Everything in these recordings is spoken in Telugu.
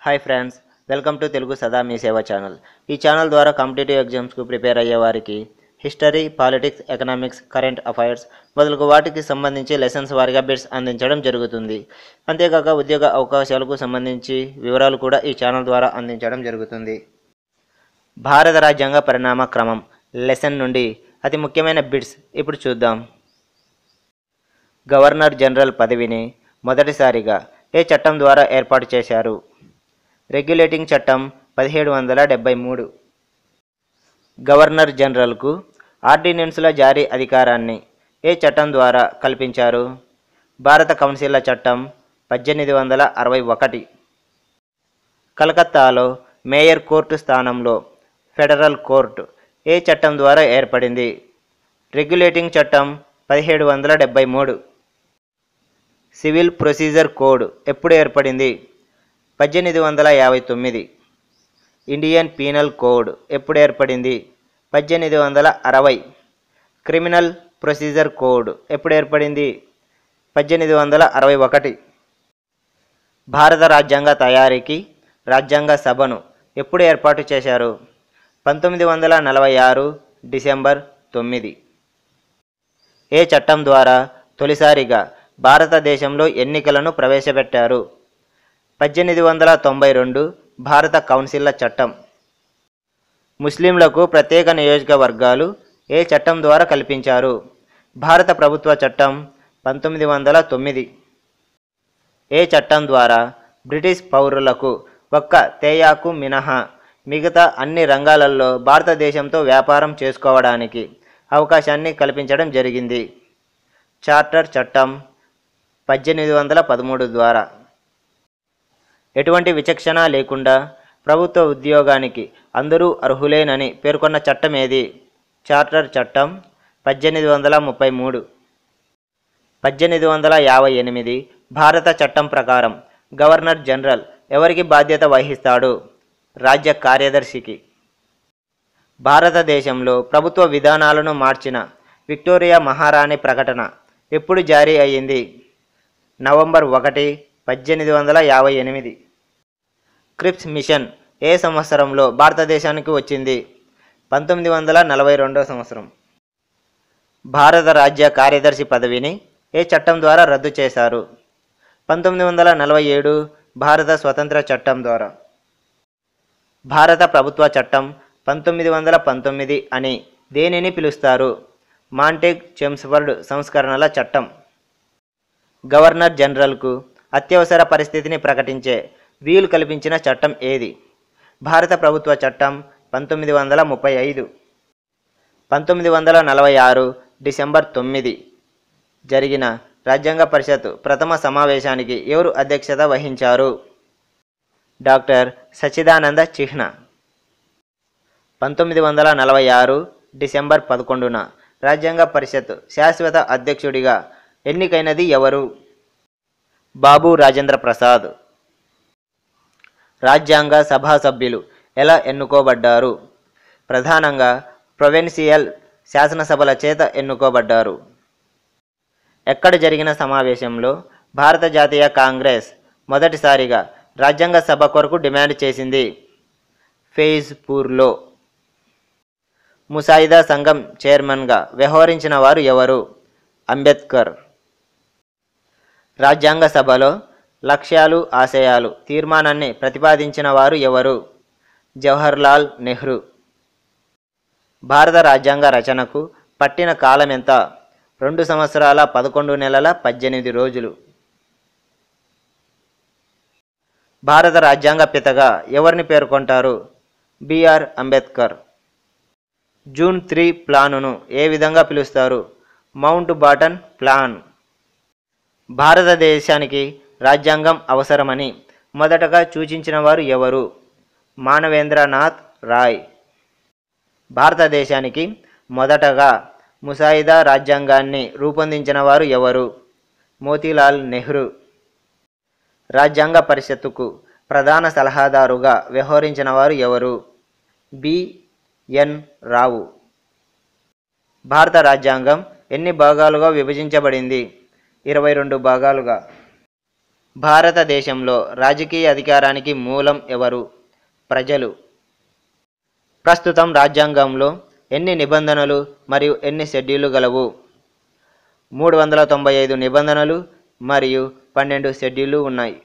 hi friends welcome to Telugu సదా మీ సేవ ఛానల్ ఈ ఛానల్ ద్వారా కాంపిటేటివ్ ఎగ్జామ్స్కు ప్రిపేర్ అయ్యే వారికి history politics economics current affairs మొదలగు వాటికి సంబంధించి లెసన్స్ వారిగా బిట్స్ అందించడం జరుగుతుంది అంతేకాక ఉద్యోగ అవకాశాలకు సంబంధించి వివరాలు కూడా ఈ ఛానల్ ద్వారా అందించడం జరుగుతుంది భారత రాజ్యాంగ పరిణామ క్రమం లెసన్ నుండి అతి ముఖ్యమైన బిట్స్ ఇప్పుడు చూద్దాం గవర్నర్ జనరల్ పదవిని మొదటిసారిగా ఏ చట్టం ద్వారా ఏర్పాటు చేశారు రెగ్యులేటింగ్ చట్టం పదిహేడు వందల డెబ్బై మూడు గవర్నర్ జనరల్కు ఆర్డినెన్సుల జారీ అధికారాన్ని ఏ చట్టం ద్వారా కల్పించారు భారత కౌన్సిల్ల చట్టం పద్దెనిమిది వందల అరవై ఒకటి కలకత్తాలో మేయర్ కోర్టు స్థానంలో ఫెడరల్ కోర్టు ఏ చట్టం ద్వారా ఏర్పడింది రెగ్యులేటింగ్ చట్టం పదిహేడు వందల డెబ్బై మూడు సివిల్ ప్రొసీజర్ కోడ్ ఎప్పుడు ఏర్పడింది పద్దెనిమిది వందల యాభై తొమ్మిది ఇండియన్ పీనల్ కోడ్ ఎప్పుడు ఏర్పడింది పద్దెనిమిది వందల అరవై క్రిమినల్ ప్రొసీజర్ కోడ్ ఎప్పుడు ఏర్పడింది పద్దెనిమిది వందల అరవై ఒకటి భారత రాజ్యాంగ తయారీకి రాజ్యాంగ సభను ఎప్పుడు ఏర్పాటు చేశారు పంతొమ్మిది వందల నలభై ఆరు డిసెంబర్ తొమ్మిది ఏ చట్టం ద్వారా తొలిసారిగా భారతదేశంలో ఎన్నికలను ప్రవేశపెట్టారు పద్దెనిమిది వందల తొంభై రెండు భారత కౌన్సిల్ల చట్టం ముస్లింలకు ప్రత్యేక నియోజకవర్గాలు ఏ చట్టం ద్వారా కల్పించారు భారత ప్రభుత్వ చట్టం పంతొమ్మిది వందల తొమ్మిది ఏ చట్టం ద్వారా బ్రిటిష్ పౌరులకు ఒక్క తేయాకు మినహా మిగతా అన్ని రంగాలలో భారతదేశంతో వ్యాపారం చేసుకోవడానికి అవకాశాన్ని కల్పించడం జరిగింది చార్టర్ చట్టం పద్దెనిమిది వందల పదమూడు ద్వారా ఎటువంటి విచక్షణ లేకుండా ప్రభుత్వ ఉద్యోగానికి అందరూ అర్హులేనని పేర్కొన్న చట్టం ఏది చార్టర్ చట్టం పద్దెనిమిది వందల ముప్పై మూడు పద్దెనిమిది వందల యాభై ఎనిమిది భారత చట్టం ప్రకారం గవర్నర్ జనరల్ ఎవరికి బాధ్యత వహిస్తాడు రాజ్య కార్యదర్శికి భారతదేశంలో ప్రభుత్వ విధానాలను మార్చిన విక్టోరియా మహారాణి ప్రకటన ఎప్పుడు జారీ అయ్యింది నవంబర్ ఒకటి పద్దెనిమిది వందల యాభై ఎనిమిది క్రిప్స్ మిషన్ ఏ సంవత్సరంలో భారతదేశానికి వచ్చింది పంతొమ్మిది వందల నలభై రెండో సంవత్సరం భారత రాజ్య కార్యదర్శి పదవిని ఏ చట్టం ద్వారా రద్దు చేశారు పంతొమ్మిది వందల నలభై ఏడు భారత స్వతంత్ర చట్టం ద్వారా భారత ప్రభుత్వ చట్టం పంతొమ్మిది వందల పంతొమ్మిది అని దేనిని పిలుస్తారు మాంటెగ్ చెమ్స్ఫర్డ్ సంస్కరణల చట్టం గవర్నర్ జనరల్కు అత్యవసర పరిస్థితిని ప్రకటించే వీలు కల్పించిన చట్టం ఏది భారత ప్రభుత్వ చట్టం పంతొమ్మిది వందల ముప్పై ఐదు పంతొమ్మిది వందల నలభై ఆరు డిసెంబర్ తొమ్మిది జరిగిన రాజ్యాంగ పరిషత్ ప్రథమ సమావేశానికి ఎవరు అధ్యక్షత వహించారు డాక్టర్ సచ్చిదానంద చిహ్న పంతొమ్మిది వందల నలభై ఆరు డిసెంబర్ పదకొండున రాజ్యాంగ పరిషత్ శాశ్వత అధ్యక్షుడిగా ఎన్నికైనది ఎవరు బాబు రాజేంద్ర ప్రసాద్ రాజ్యాంగ సభా సభ్యులు ఎలా ఎన్నుకోబడ్డారు ప్రధానంగా ప్రొవెన్సియల్ శాసనసభల చేత ఎన్నుకోబడ్డారు ఎక్కడ జరిగిన సమావేశంలో భారత జాతీయ కాంగ్రెస్ మొదటిసారిగా రాజ్యాంగ సభ కొరకు డిమాండ్ చేసింది ఫేజ్పూర్లో ముసాయిదా సంఘం చైర్మన్గా వ్యవహరించిన వారు ఎవరు అంబేద్కర్ రాజ్యాంగ సభలో లక్ష్యాలు ఆశయాలు తీర్మానాన్ని ప్రతిపాదించిన వారు ఎవరు జవహర్లాల్ నెహ్రూ భారత రాజ్యాంగ రచనకు పట్టిన కాలం ఎంత రెండు సంవత్సరాల పదకొండు నెలల పద్దెనిమిది రోజులు భారత రాజ్యాంగ పితగా ఎవరిని పేర్కొంటారు బిఆర్ అంబేద్కర్ జూన్ త్రీ ప్లానును ఏ విధంగా పిలుస్తారు మౌంట్ బాటన్ ప్లాన్ భారతదేశానికి రాజ్యాంగం అవసరమని మొదటగా సూచించిన వారు ఎవరు మానవేంద్రనాథ్ రాయ్ భారతదేశానికి మొదటగా ముసాయిదా రాజ్యాంగాన్ని రూపొందించిన వారు ఎవరు మోతీలాల్ నెహ్రూ రాజ్యాంగ పరిషత్తుకు ప్రధాన సలహాదారుగా వ్యవహరించిన వారు ఎవరు బిఎన్ రావు భారత రాజ్యాంగం ఎన్ని భాగాలుగా విభజించబడింది ఇరవై రెండు భాగాలుగా భారతదేశంలో రాజకీయ అధికారానికి మూలం ఎవరు ప్రజలు ప్రస్తుతం రాజ్యాంగంలో ఎన్ని నిబంధనలు మరియు ఎన్ని షెడ్యూళ్లు గలవు మూడు వందల తొంభై ఐదు నిబంధనలు మరియు పన్నెండు షెడ్యూళ్లు ఉన్నాయి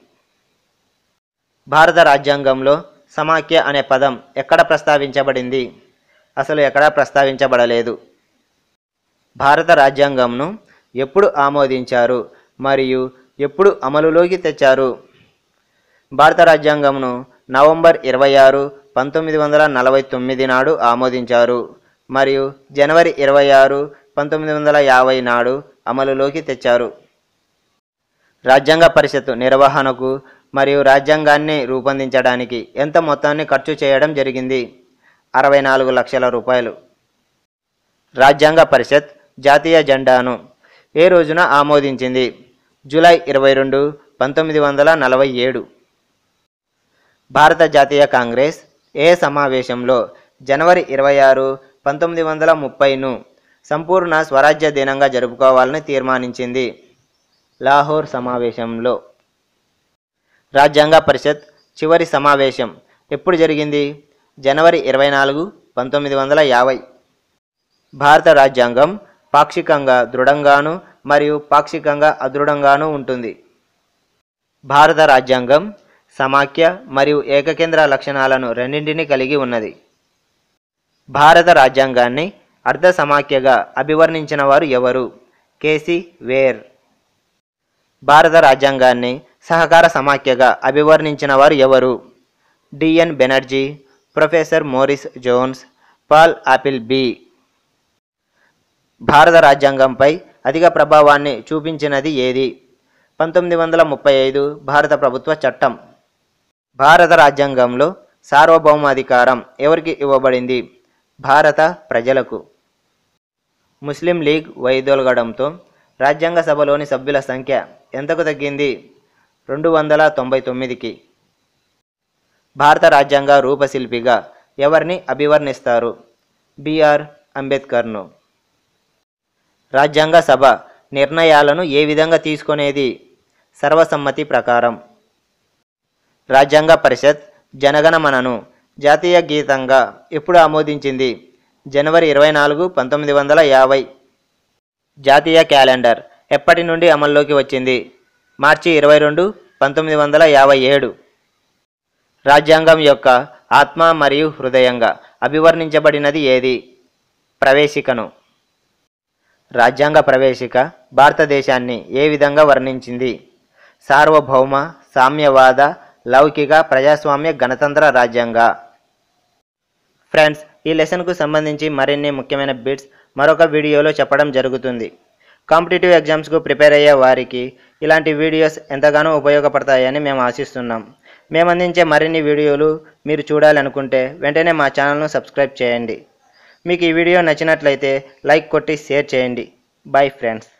భారత రాజ్యాంగంలో సమాఖ్య అనే పదం ఎక్కడ ప్రస్తావించబడింది అసలు ఎక్కడా ప్రస్తావించబడలేదు భారత రాజ్యాంగంను ఎప్పుడు ఆమోదించారు మరియు ఎప్పుడు అమలులోకి తెచ్చారు భారత రాజ్యాంగంను నవంబర్ ఇరవై ఆరు పంతొమ్మిది వందల నలభై తొమ్మిది నాడు ఆమోదించారు మరియు జనవరి ఇరవై ఆరు పంతొమ్మిది వందల యాభై నాడు అమలులోకి తెచ్చారు రాజ్యాంగ పరిషత్ నిర్వహణకు మరియు రాజ్యాంగాన్ని రూపొందించడానికి ఎంత మొత్తాన్ని ఖర్చు చేయడం జరిగింది అరవై నాలుగు లక్షల రూపాయలు రాజ్యాంగ పరిషత్ జాతీయ జెండాను ఏ రోజున ఆమోదించింది జూలై ఇరవై రెండు పంతొమ్మిది వందల నలభై ఏడు భారత జాతీయ కాంగ్రెస్ ఏ సమావేశంలో జనవరి ఇరవై ఆరు పంతొమ్మిది వందల ముప్పైను సంపూర్ణ స్వరాజ్య దినంగా జరుపుకోవాలని తీర్మానించింది లాహోర్ సమావేశంలో రాజ్యాంగ పరిషత్ చివరి సమావేశం ఎప్పుడు జరిగింది జనవరి ఇరవై నాలుగు పంతొమ్మిది వందల యాభై భారత రాజ్యాంగం పాక్షికంగా దృఢంగాను మరియు పాక్షికంగా అదృఢంగాను ఉంటుంది భారత రాజ్యాంగం సమాఖ్య మరియు ఏకకేంద్ర లక్షణాలను రెండింటినీ కలిగి ఉన్నది భారత రాజ్యాంగాన్ని అర్ధ సమాఖ్యగా అభివర్ణించిన వారు ఎవరు కేసి వేర్ భారత రాజ్యాంగాన్ని సహకార సమాఖ్యగా అభివర్ణించిన వారు ఎవరు DN Banerjee professor Morris Jones Paul Appleby భారత రాజ్యాంగంపై అధిక ప్రభావాన్ని చూపించినది ఏది పంతొమ్మిది వందల ముప్పై ఐదు భారత ప్రభుత్వ చట్టం భారత రాజ్యాంగంలో సార్వభౌమాధికారం ఎవరికి ఇవ్వబడింది భారత ప్రజలకు ముస్లిం లీగ్ వైదొలగడంతో రాజ్యాంగ సభలోని సభ్యుల సంఖ్య ఎంతకు తగ్గింది రెండు వందల తొంభై తొమ్మిదికి భారత రాజ్యాంగ రూపశిల్పిగా ఎవరిని అభివర్ణిస్తారు బిఆర్ అంబేద్కర్ను రాజ్యాంగ సభ నిర్ణయాలను ఏ విధంగా తీసుకునేది సర్వసమ్మతి ప్రకారం రాజ్యాంగ పరిషత్ జనగణమనను జాతీయ గీతంగా ఎప్పుడు ఆమోదించింది జనవరి ఇరవై నాలుగు పంతొమ్మిది వందల యాభై జాతీయ క్యాలెండర్ ఎప్పటి నుండి అమల్లోకి వచ్చింది మార్చి ఇరవై రెండు పంతొమ్మిది వందల యాభై ఏడు రాజ్యాంగం యొక్క ఆత్మ మరియు హృదయంగా అభివర్ణించబడినది ఏది ప్రవేశికను రాజ్యాంగ ప్రవేశిక భారతదేశాన్ని ఏ విధంగా వర్ణించింది సార్వభౌమ సామ్యవాద లౌకిక ప్రజాస్వామ్య గణతంత్ర రాజ్యాంగ ఫ్రెండ్స్ ఈ లెసన్కు సంబంధించి మరిన్ని ముఖ్యమైన బిట్స్ మరొక వీడియోలో చెప్పడం జరుగుతుంది కాంపిటేటివ్ ఎగ్జామ్స్కు ప్రిపేర్ అయ్యే వారికి ఇలాంటి వీడియోస్ ఎంతగానో ఉపయోగపడతాయని మేము ఆశిస్తున్నాం మేము అందించే మరిన్ని వీడియోలు మీరు చూడాలనుకుంటే వెంటనే మా ఛానల్ను సబ్స్క్రైబ్ చేయండి మీకు ఈ వీడియో నచ్చినట్లయితే లైక్ కొట్టి షేర్ చేయండి బాయ్ ఫ్రెండ్స్